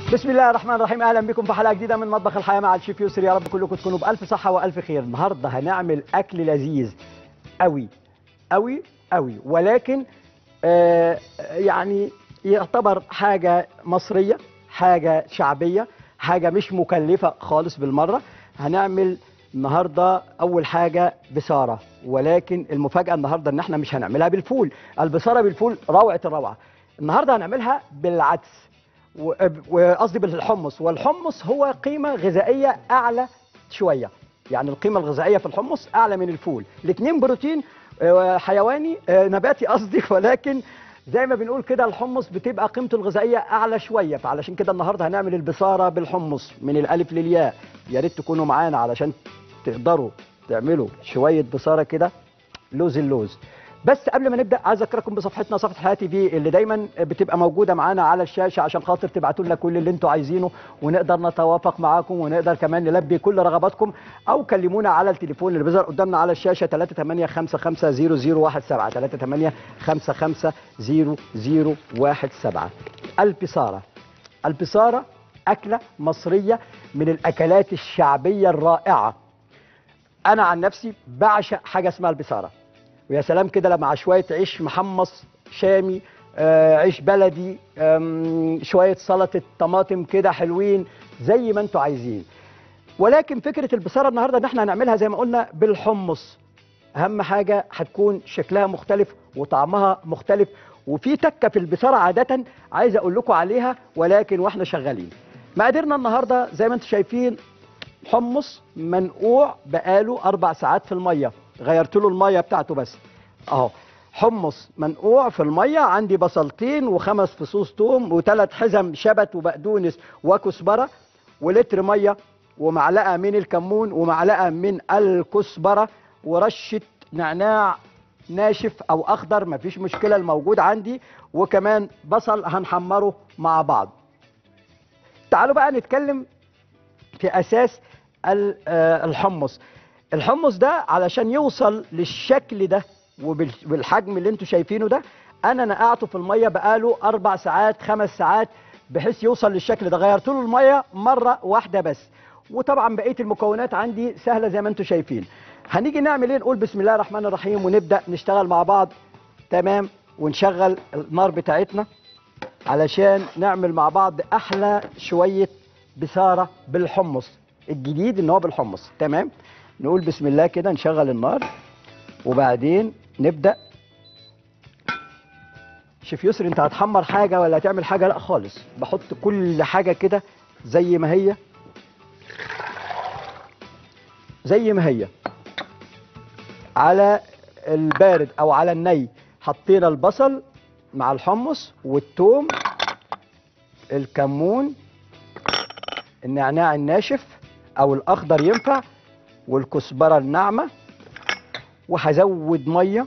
بسم الله الرحمن الرحيم اهلا بكم في حلقه جديده من مطبخ الحياه مع الشيف يسر يا رب كلكم تكونوا بالف صحه والف خير النهارده هنعمل اكل لذيذ قوي قوي قوي ولكن آه يعني يعتبر حاجه مصريه حاجه شعبيه حاجه مش مكلفه خالص بالمره هنعمل النهارده اول حاجه بصاره ولكن المفاجاه النهارده ان احنا مش هنعملها بالفول البصاره بالفول روعه الروعه النهارده هنعملها بالعدس و- وقصدي بالحمص والحمص هو قيمة غذائية أعلى شوية يعني القيمة الغذائية في الحمص أعلى من الفول الاثنين بروتين آه، حيواني آه، نباتي قصدي ولكن زي ما بنقول كده الحمص بتبقى قيمته الغذائية أعلى شوية فعلشان كده النهاردة هنعمل البصارة بالحمص من الألف للياء يا ريت تكونوا معانا علشان تقدروا تعملوا شوية بصارة كده لوز اللوز بس قبل ما نبدا عايز اذكركم بصفحتنا صفحه حياه تي في اللي دايما بتبقى موجوده معانا على الشاشه عشان خاطر تبعتوا لنا كل اللي انتوا عايزينه ونقدر نتوافق معاكم ونقدر كمان نلبي كل رغباتكم او كلمونا على التليفون اللي بيظهر قدامنا على الشاشه 38550017 38550017 البصاره البصاره اكله مصريه من الاكلات الشعبيه الرائعه انا عن نفسي بعشق حاجه اسمها البصاره ويا سلام كده لما مع شويه عيش محمص شامي آه عيش بلدي آم، شويه سلطه طماطم كده حلوين زي ما انتوا عايزين ولكن فكره البصاره النهارده ان احنا هنعملها زي ما قلنا بالحمص اهم حاجه هتكون شكلها مختلف وطعمها مختلف وفي تكه في البصاره عاده عايز اقول لكم عليها ولكن واحنا شغالين مقاديرنا النهارده زي ما انتم شايفين حمص منقوع بقاله اربع ساعات في الميه غيرت له الميه بتاعته بس اهو حمص منقوع في الميه عندي بصلتين وخمس فصوص توم وثلاث حزم شبت وبقدونس وكزبره ولتر ميه ومعلقه من الكمون ومعلقه من الكزبره ورشه نعناع ناشف او اخضر مفيش مشكله الموجود عندي وكمان بصل هنحمره مع بعض تعالوا بقى نتكلم في اساس ال- آه، الحمص الحمص ده علشان يوصل للشكل ده وبال- وبالحجم اللي انتوا شايفينه ده انا نقعته في الميه بقاله اربع ساعات خمس ساعات بحيث يوصل للشكل ده غيرت له الميه مره واحده بس وطبعا بقيه المكونات عندي سهله زي ما انتوا شايفين هنيجي نعمل ايه نقول بسم الله الرحمن الرحيم ونبدا نشتغل مع بعض تمام ونشغل النار بتاعتنا علشان نعمل مع بعض احلى شويه بصاره بالحمص الجديد ان هو بالحمص تمام نقول بسم الله كده نشغل النار وبعدين نبدا شيف يسر انت هتحمر حاجه ولا هتعمل حاجه لا خالص بحط كل حاجه كده زي ما هي زي ما هي على البارد او على الني حطينا البصل مع الحمص والثوم الكمون النعناع الناشف او الاخضر ينفع والكزبره الناعمه وهزود ميه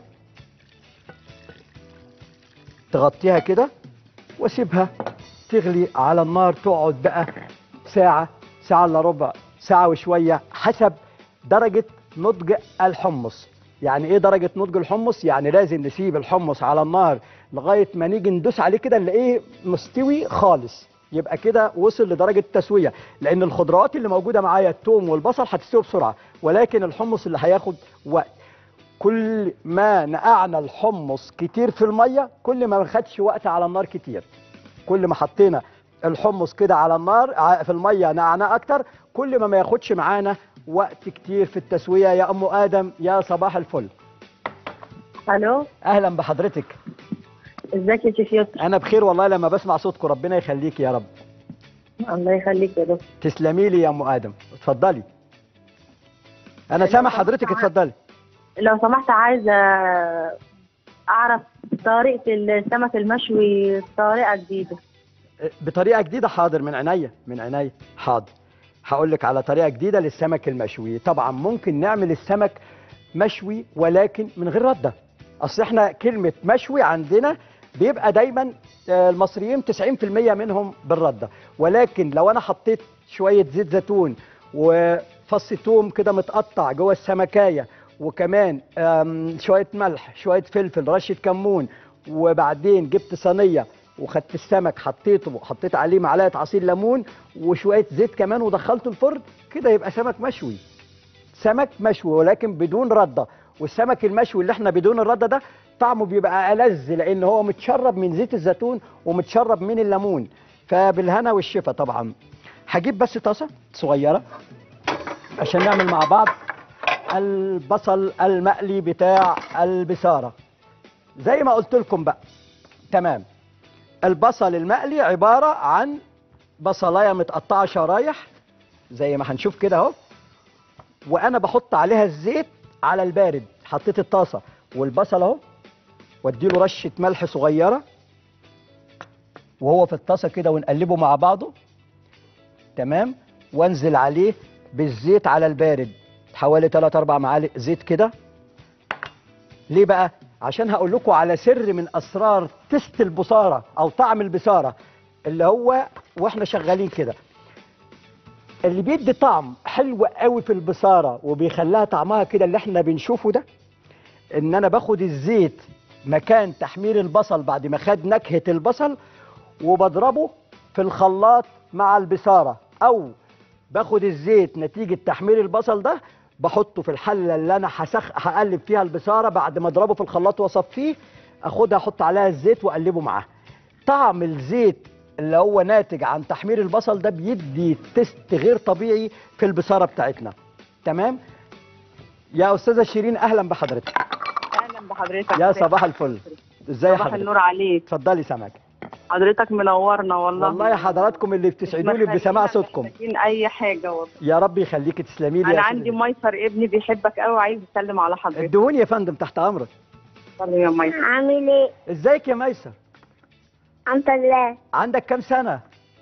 تغطيها كده واسيبها تغلي على النار تقعد بقى ساعه ساعه الا ربع ساعه وشويه حسب درجه نضج الحمص يعني ايه درجه نضج الحمص يعني لازم نسيب الحمص على النار لغايه ما نيجي ندوس عليه كده نلاقيه مستوي خالص يبقى كده وصل لدرجه التسويه لان الخضروات اللي موجوده معايا الثوم والبصل هتستوي بسرعه ولكن الحمص اللي هياخد وقت كل ما نقعنا الحمص كتير في الميه كل ما ما خدش وقت على النار كتير كل ما حطينا الحمص كده على النار ع- في الميه نقعناه اكتر كل ما ما ياخدش معانا وقت كتير في التسويه يا ام ادم يا صباح الفل الو اهلا بحضرتك ازيك يا شيخ يسر انا بخير والله لما بسمع صوتكم ربنا يخليك يا رب الله يخليك يا دكتور تسلمي لي يا ام ادم اتفضلي انا سامع حضرتك اتفضلي لو سمحت عايزه اعرف طريقه السمك المشوي بطريقه جديده بطريقه جديده حاضر من عينيا من عينيا حاضر هقول لك على طريقه جديده للسمك المشوي طبعا ممكن نعمل السمك مشوي ولكن من غير رده اصل احنا كلمه مشوي عندنا بيبقى دايما آه، المصريين 90% منهم بالرده ولكن لو انا حطيت شويه زيت زيتون وفص توم كده متقطع جوه السمكايه وكمان آم، شويه ملح شويه فلفل رشه كمون وبعدين جبت صينيه وخدت السمك حطيته حطيت عليه معلقه عصير ليمون وشويه زيت كمان ودخلته الفرن كده يبقى سمك مشوي سمك مشوي ولكن بدون رده والسمك المشوي اللي احنا بدون الرده ده طعمه بيبقى ألذ لان هو متشرب من زيت الزيتون ومتشرب من الليمون فبالهنا والشفا طبعا هجيب بس طاسه صغيره عشان نعمل مع بعض البصل المقلي بتاع البصاره زي ما قلت لكم بقى تمام البصل المقلي عباره عن بصلايه متقطعه شرايح زي ما هنشوف كده اهو وانا بحط عليها الزيت على البارد حطيت الطاسه والبصل اهو واديله رشه ملح صغيره وهو في الطاسه كده ونقلبه مع بعضه تمام وانزل عليه بالزيت على البارد حوالي 3 4 معالق زيت كده ليه بقى عشان هقول لكم على سر من اسرار تست البصاره او طعم البصاره اللي هو واحنا شغالين كده اللي بيدي طعم حلو قوي في البصاره وبيخليها طعمها كده اللي احنا بنشوفه ده ان انا باخد الزيت مكان تحمير البصل بعد ما خد نكهه البصل وبضربه في الخلاط مع البصاره او باخد الزيت نتيجه تحمير البصل ده بحطه في الحله اللي انا هسخ هقلب فيها البصاره بعد ما اضربه في الخلاط واصفيه اخدها احط عليها الزيت واقلبه معاه طعم الزيت اللي هو ناتج عن تحمير البصل ده بيدي تست غير طبيعي في البصاره بتاعتنا تمام يا استاذه شيرين اهلا بحضرتك اهلا بحضرتك يا صباح الفل ازاي صباح حضرتك النور عليك اتفضلي سامعك حضرتك منورنا والله والله حضراتكم اللي بتسعدوا لي بسماع مخلينا صوتكم محتاجين اي حاجه والله يا رب يخليكي تسلمي لي انا يا عندي سيدي. ميسر ابني بيحبك قوي وعايز يسلم على حضرتك ادوني يا فندم تحت امرك اتفضل يا ميسر عامل ايه؟ ازيك يا ميسر الحمد لله عندك كام سنه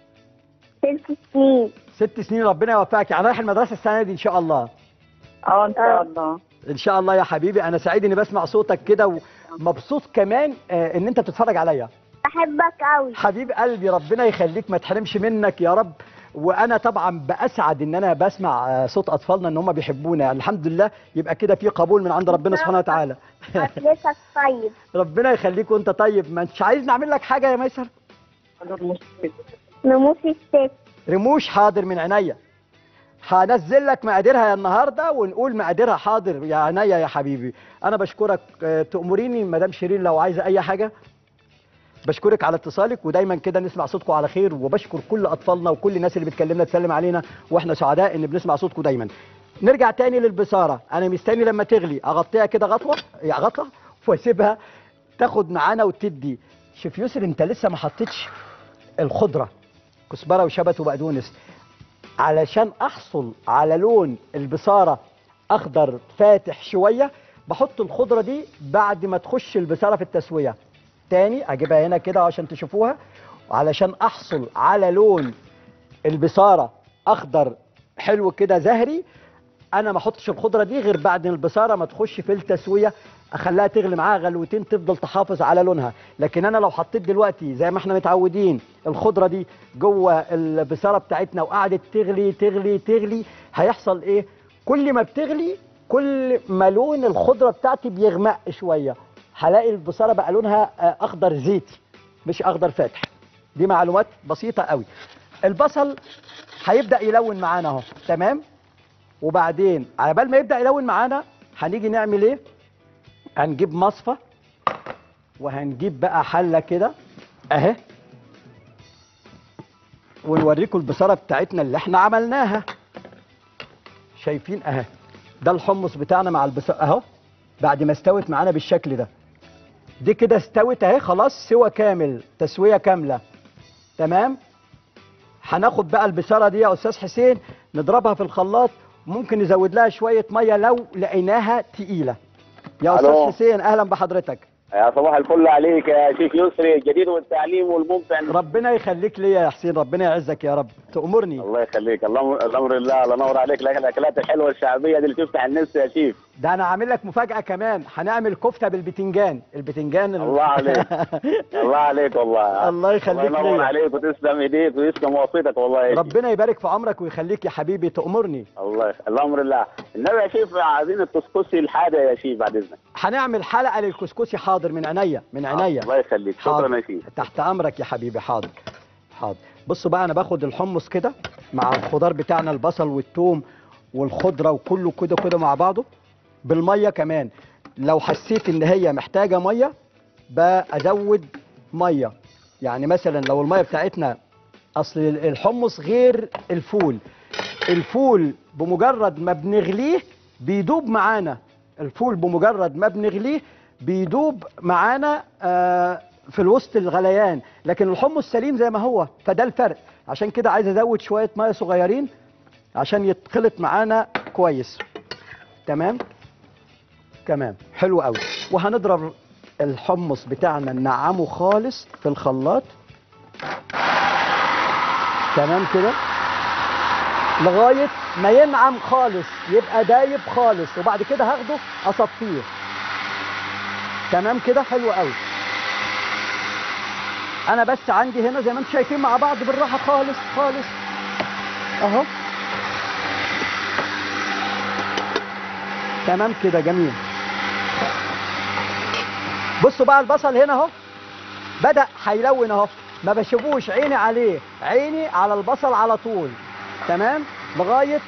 ست سنين ست سنين ربنا يوفقك يعني رايح المدرسه السنه دي ان شاء الله اه ان شاء الله ان شاء الله يا حبيبي انا سعيد اني بسمع صوتك كده ومبسوط كمان آه، ان انت بتتفرج عليا بحبك قوي حبيب قلبي ربنا يخليك ما تحرمش منك يا رب وانا طبعا باسعد ان انا بسمع آه، صوت اطفالنا ان هم بيحبونا يعني الحمد لله يبقى كده في قبول من عند ربنا سبحانه وتعالى أكلتك طيب ربنا يخليك وانت طيب ما انتش عايز نعمل لك حاجه يا ميسر حضور مشكلة. نموت الست رموش حاضر من عينيا هنزل لك مقاديرها يا النهارده ونقول مقاديرها حاضر يا عينيا يا حبيبي انا بشكرك آه، تأمريني مدام شيرين لو عايزه اي حاجه بشكرك على اتصالك ودايما كده نسمع صوتكم على خير وبشكر كل اطفالنا وكل الناس اللي بتكلمنا تسلم علينا واحنا سعداء ان بنسمع صوتكم دايما نرجع تاني للبصاره انا مستني لما تغلي اغطيها كده غطوه يا غطا واسيبها تاخد معانا وتدي شوف يسر انت لسه ما حطيتش الخضره كزبره وشبت وبقدونس علشان احصل على لون البصاره اخضر فاتح شويه بحط الخضره دي بعد ما تخش البصاره في التسويه تاني اجيبها هنا كده عشان تشوفوها علشان احصل على لون البصاره اخضر حلو كده زهري انا ما احطش الخضره دي غير بعد البصاره ما تخش في التسويه اخليها تغلي معاها غلوتين تفضل تحافظ على لونها لكن انا لو حطيت دلوقتي زي ما احنا متعودين الخضره دي جوه البصاره بتاعتنا وقعدت تغلي تغلي تغلي هيحصل ايه كل ما بتغلي كل ما لون الخضره بتاعتي بيغمق شويه هلاقي البصاره بقى لونها آه، اخضر زيتي مش اخضر فاتح دي معلومات بسيطه قوي البصل هيبدا يلون معانا اهو تمام وبعدين على بال ما يبدا يلون معانا هنيجي نعمل ايه هنجيب مصفى وهنجيب بقى حله كده اهي ونوريكم البصاره بتاعتنا اللي احنا عملناها شايفين اهي ده الحمص بتاعنا مع البصاره اهو بعد ما استوت معانا بالشكل ده دي كده استوت اهي خلاص سوى كامل تسويه كامله تمام هناخد بقى البصاره دي يا استاذ حسين نضربها في الخلاط ممكن نزود لها شويه ميه لو لقيناها تقيله يا استاذ ألو. حسين اهلا بحضرتك يا صباح الفل عليك يا شيخ يسري الجديد والتعليم والممتع ربنا يخليك ليا يا حسين ربنا يعزك يا رب تأمرني الله يخليك الامر الامر لله الله ينور عليك لكن الاكلات الحلوه الشعبيه دي اللي تفتح النفس يا شيف ده انا عامل لك مفاجأة كمان هنعمل كفتة بالبتنجان البتنجان ال- الله عليك. الله عليك والله الله يخليك الله ينور ليا. عليك وتسلم ايديك ويسلم وصيتك والله يا شيف. ربنا يبارك في عمرك ويخليك يا حبيبي تأمرني الله الامر لله النبي يا شيف عايزين الكسكسي الحادق يا شيف بعد اذنك هنعمل حلقة للكسكسي حاضر من عينيا من عينيا الله يخليك حاضر. شكرا يا شيف تحت امرك يا حبيبي حاضر حاضر بصوا بقى انا باخد الحمص كده مع الخضار بتاعنا البصل والثوم والخضره وكله كده كده مع بعضه بالميه كمان لو حسيت ان هي محتاجه ميه بزود ميه يعني مثلا لو الميه بتاعتنا اصل الحمص غير الفول الفول بمجرد ما بنغليه بيدوب معانا الفول بمجرد ما بنغليه بيدوب معانا آه، في الوسط الغليان لكن الحمص سليم زي ما هو فده الفرق عشان كده عايز ازود شويه ميه صغيرين عشان يتخلط معانا كويس تمام تمام حلو قوي وهنضرب الحمص بتاعنا ننعمه خالص في الخلاط تمام كده لغايه ما ينعم خالص يبقى دايب خالص وبعد كده هاخده اصفيه تمام كده حلو قوي انا بس عندي هنا زي ما انتم شايفين مع بعض بالراحه خالص خالص اهو تمام كده جميل بصوا بقى البصل هنا اهو بدأ هيلون اهو ما بشوفوش عيني عليه عيني على البصل على طول تمام لغاية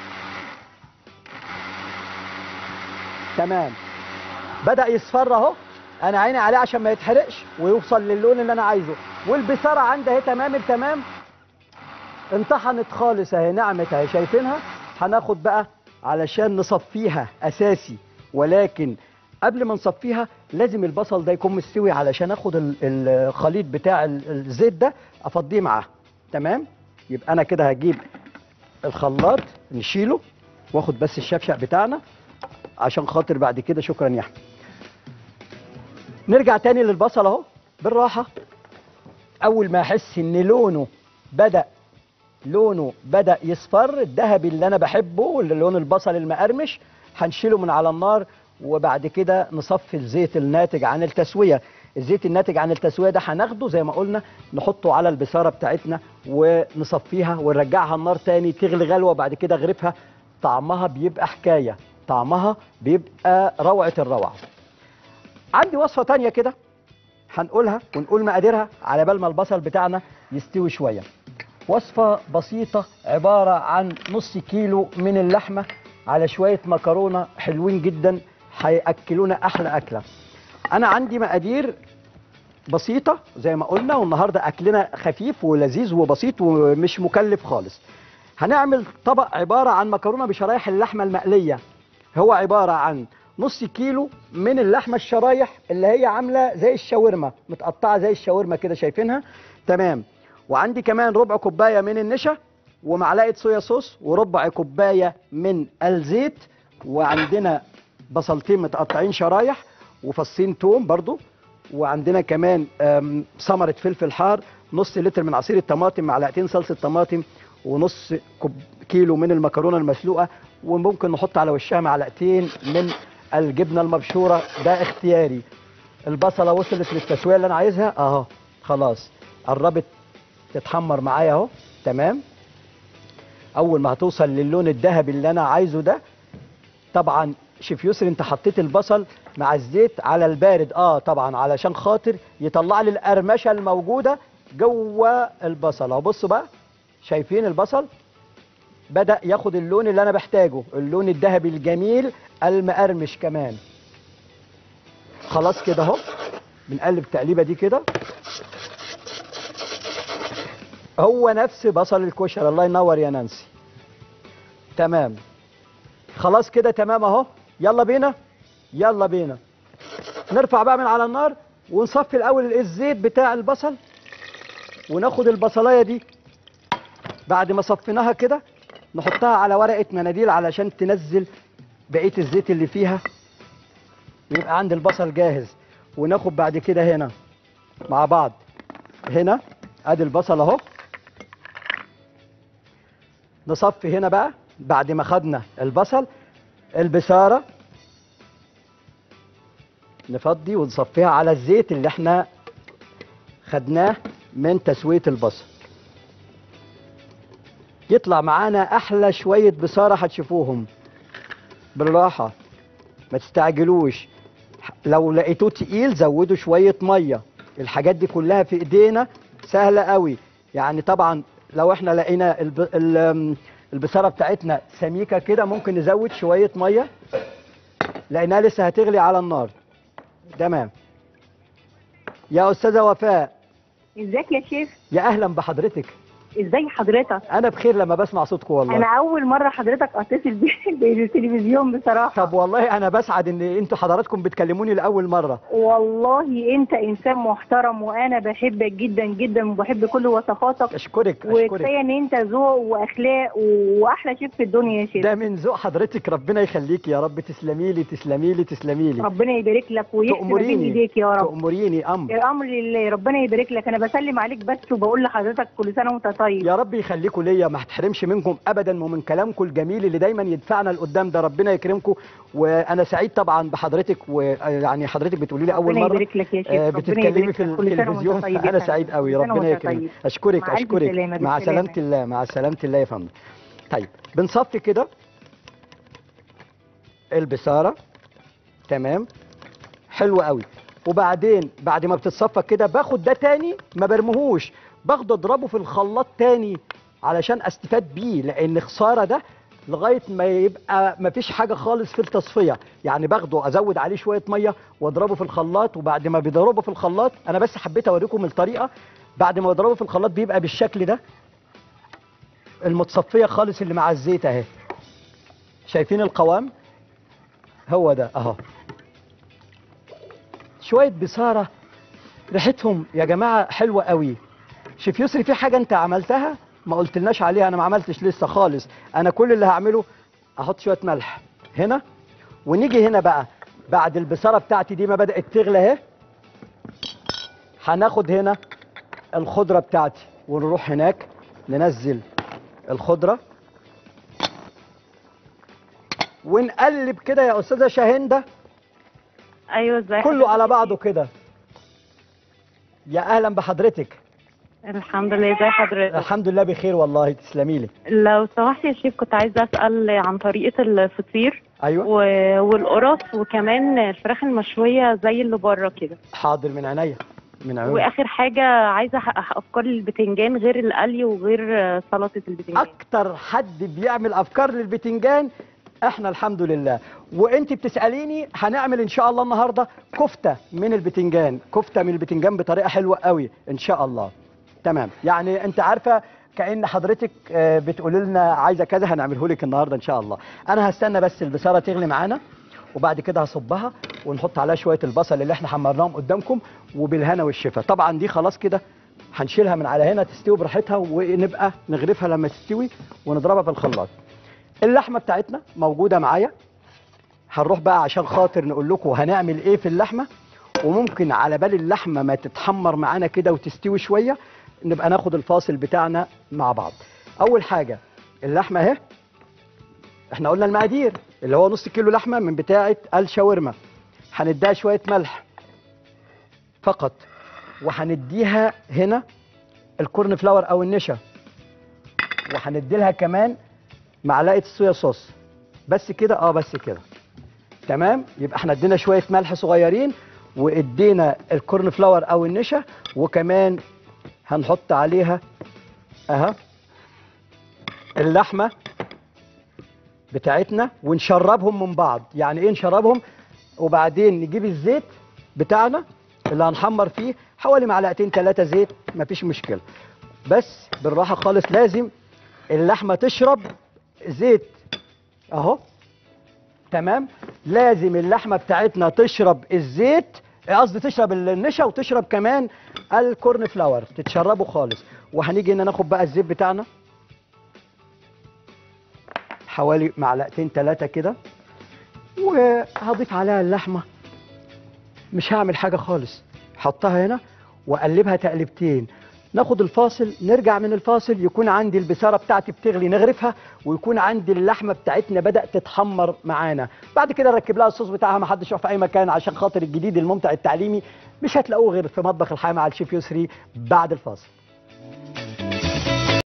تمام بدأ يصفر اهو انا عيني عليه عشان ما يتحرقش ويوصل للون اللي انا عايزه والبصارة عندي اهي تمام التمام انطحنت خالص اهي نعمت اهي شايفينها هناخد بقى علشان نصفيها اساسي ولكن قبل ما نصفيها لازم البصل ده يكون مستوي علشان اخد ال- الخليط بتاع ال- الزيت ده افضيه معاه تمام يبقى انا كده هجيب الخلاط نشيله واخد بس الشفشق بتاعنا عشان خاطر بعد كده شكرا يا احمد نرجع تاني للبصل اهو بالراحه اول ما احس ان لونه بدا لونه بدا يصفر الذهبي اللي انا بحبه اللي لون البصل المقرمش هنشيله من على النار وبعد كده نصفي الزيت الناتج عن التسويه الزيت الناتج عن التسويه ده هناخده زي ما قلنا نحطه على البصاره بتاعتنا ونصفيها ونرجعها النار تاني تغلي غلوه بعد كده اغرفها طعمها بيبقى حكايه طعمها بيبقى روعه الروعه عندي وصفه تانية كده هنقولها ونقول مقاديرها على بال ما البصل بتاعنا يستوي شويه وصفة بسيطة عبارة عن نص كيلو من اللحمة على شوية مكرونة حلوين جدا هيأكلونا أحلى أكلة أنا عندي مقادير بسيطة زي ما قلنا والنهاردة أكلنا خفيف ولذيذ وبسيط ومش مكلف خالص هنعمل طبق عبارة عن مكرونة بشرايح اللحمة المقلية هو عبارة عن نص كيلو من اللحمة الشرايح اللي هي عاملة زي الشاورما متقطعة زي الشاورما كده شايفينها تمام وعندي كمان ربع كوباية من النشا ومعلقة صويا صوص وربع كوباية من الزيت وعندنا بصلتين متقطعين شرايح وفصين توم برضو وعندنا كمان آم، ثمرة فلفل حار نص لتر من عصير الطماطم معلقتين صلصة طماطم ونص كوب كيلو من المكرونة المسلوقة وممكن نحط على وشها معلقتين من الجبنة المبشورة ده اختياري البصلة وصلت للتسوية اللي أنا عايزها أهو خلاص قربت تتحمر معايا أهو تمام أول ما هتوصل للون الذهبي اللي أنا عايزه ده طبعا شيف يسري انت حطيت البصل مع الزيت على البارد اه طبعا علشان خاطر يطلع لي القرمشه الموجوده جوه البصل اهو بصوا بقى شايفين البصل بدا ياخد اللون اللي انا بحتاجه اللون الذهبي الجميل المقرمش كمان خلاص كده اهو بنقلب التقليبه دي كده هو نفس بصل الكشري الله ينور يا نانسي تمام خلاص كده تمام اهو يلا بينا يلا بينا نرفع بقى من على النار ونصفي الاول الزيت بتاع البصل وناخد البصلايه دي بعد ما صفيناها كده نحطها على ورقه مناديل علشان تنزل بقيه الزيت اللي فيها يبقى عند البصل جاهز وناخد بعد كده هنا مع بعض هنا ادي البصل اهو نصفي هنا بقى بعد ما خدنا البصل البصاره نفضي ونصفيها على الزيت اللي احنا خدناه من تسويه البصل يطلع معانا احلى شويه بصاره هتشوفوهم بالراحه ما تستعجلوش لو لقيتوه تقيل زودوا شويه ميه الحاجات دي كلها في ايدينا سهله قوي يعني طبعا لو احنا لقينا الب... ال- البصاره بتاعتنا سميكه كده ممكن نزود شويه ميه لانها لسه هتغلي على النار تمام يا استاذه وفاء ازيك يا شيخ يا اهلا بحضرتك ازاي حضرتك انا بخير لما بسمع صوتكم والله انا اول مره حضرتك اتصل بي- بالتلفزيون بصراحه طب والله انا بسعد ان انتوا حضراتكم بتكلموني لاول مره والله انت انسان محترم وانا بحبك جدا جدا وبحب كل وصفاتك اشكرك اشكرك وكفايه ان انت ذوق واخلاق واحلى شيف في الدنيا يا شيخ ده من ذوق حضرتك ربنا يخليك يا رب تسلمي لي تسلمي لي تسلمي لي ربنا يبارك لك ويحسن ما بين تأمريني ايديك يا رب تأمريني امر الامر لله ربنا يبارك لك انا بسلم عليك بس وبقول لحضرتك كل سنه وانت طيب يا رب يخليكم ليا ما هتحرمش منكم ابدا ومن كلامكم الجميل اللي دايما يدفعنا لقدام ده ربنا يكرمكم وانا سعيد طبعا بحضرتك ويعني حضرتك بتقولي لي اول ربنا مره يبارك لك يا شيخ آه، ربنا بتتكلمي يبارك في لك. كل سنة وأنت التلفزيون طيب يا انا فندم. سعيد قوي كل سنة ربنا وأنت يكرمك طيب. اشكرك مع ألف اشكرك سلامة، مع بالسلامة. سلامه الله مع سلامه الله يا فندم طيب بنصفي كده البصاره تمام حلو قوي وبعدين بعد ما بتتصفى كده باخد ده تاني ما برمهوش باخده اضربه في الخلاط تاني علشان استفاد بيه لان خساره ده لغايه ما يبقى ما فيش حاجه خالص في التصفيه يعني باخده ازود عليه شويه ميه واضربه في الخلاط وبعد ما بيضربه في الخلاط انا بس حبيت اوريكم الطريقه بعد ما اضربه في الخلاط بيبقى بالشكل ده المتصفيه خالص اللي مع الزيت اهي شايفين القوام هو ده اهو شويه بصاره ريحتهم يا جماعه حلوه قوي شيف يسري في حاجه انت عملتها ما قلتلناش عليها انا ما عملتش لسه خالص انا كل اللي هعمله احط شويه ملح هنا ونيجي هنا بقى بعد البصاره بتاعتي دي ما بدات تغلى اهي هناخد هنا الخضره بتاعتي ونروح هناك ننزل الخضره ونقلب كده يا استاذه شاهنده ايوه ازاي كله على حضرتك؟ بعضه كده يا اهلا بحضرتك الحمد لله ازي حضرتك الحمد لله بخير والله تسلمي لي لو سمحت يا شيف كنت عايزه اسال عن طريقه الفطير ايوه و... والقرص وكمان الفراخ المشويه زي اللي بره كده حاضر من عينيا من عيوني واخر حاجه عايزه أح- افكار البتنجان غير القلي وغير سلطه البتنجان اكتر حد بيعمل افكار للبتنجان احنا الحمد لله وانت بتساليني هنعمل ان شاء الله النهارده كفته من البتنجان كفته من البتنجان بطريقه حلوه قوي ان شاء الله تمام يعني انت عارفه كأن حضرتك آه، بتقولي لنا عايزه كذا هنعمله لك النهارده ان شاء الله انا هستنى بس البصاره تغلي معانا وبعد كده هصبها ونحط عليها شويه البصل اللي احنا حمرناهم قدامكم وبالهنا والشفا طبعا دي خلاص كده هنشيلها من على هنا تستوي براحتها ونبقى نغرفها لما تستوي ونضربها في الخلاط اللحمه بتاعتنا موجوده معايا هنروح بقى عشان خاطر نقول لكم هنعمل ايه في اللحمه وممكن على بال اللحمه ما تتحمر معانا كده وتستوي شويه نبقى ناخد الفاصل بتاعنا مع بعض اول حاجه اللحمه اهي احنا قلنا المقادير اللي هو نص كيلو لحمه من بتاعه الشاورما هنديها شويه ملح فقط وهنديها هنا الكورن فلاور او النشا وهندي لها كمان معلقه الصويا صوص بس كده اه بس كده تمام يبقى احنا ادينا شويه ملح صغيرين وادينا الكورن فلاور او النشا وكمان هنحط عليها اها اللحمه بتاعتنا ونشربهم من بعض يعني ايه نشربهم وبعدين نجيب الزيت بتاعنا اللي هنحمر فيه حوالي معلقتين ثلاثة زيت مفيش مشكلة بس بالراحة خالص لازم اللحمة تشرب زيت اهو تمام لازم اللحمة بتاعتنا تشرب الزيت قصدي تشرب النشا وتشرب كمان الكورن فلاور تتشربه خالص وهنيجي هنا ناخد بقى الزيت بتاعنا حوالي معلقتين ثلاثة كده وهضيف عليها اللحمة مش هعمل حاجة خالص حطها هنا واقلبها تقلبتين ناخد الفاصل نرجع من الفاصل يكون عندي البساره بتاعتي بتغلي نغرفها ويكون عندي اللحمه بتاعتنا بدات تتحمر معانا بعد كده نركب لها الصوص بتاعها ما حدش يقف في اي مكان عشان خاطر الجديد الممتع التعليمي مش هتلاقوه غير في مطبخ الحياه مع الشيف يسري بعد الفاصل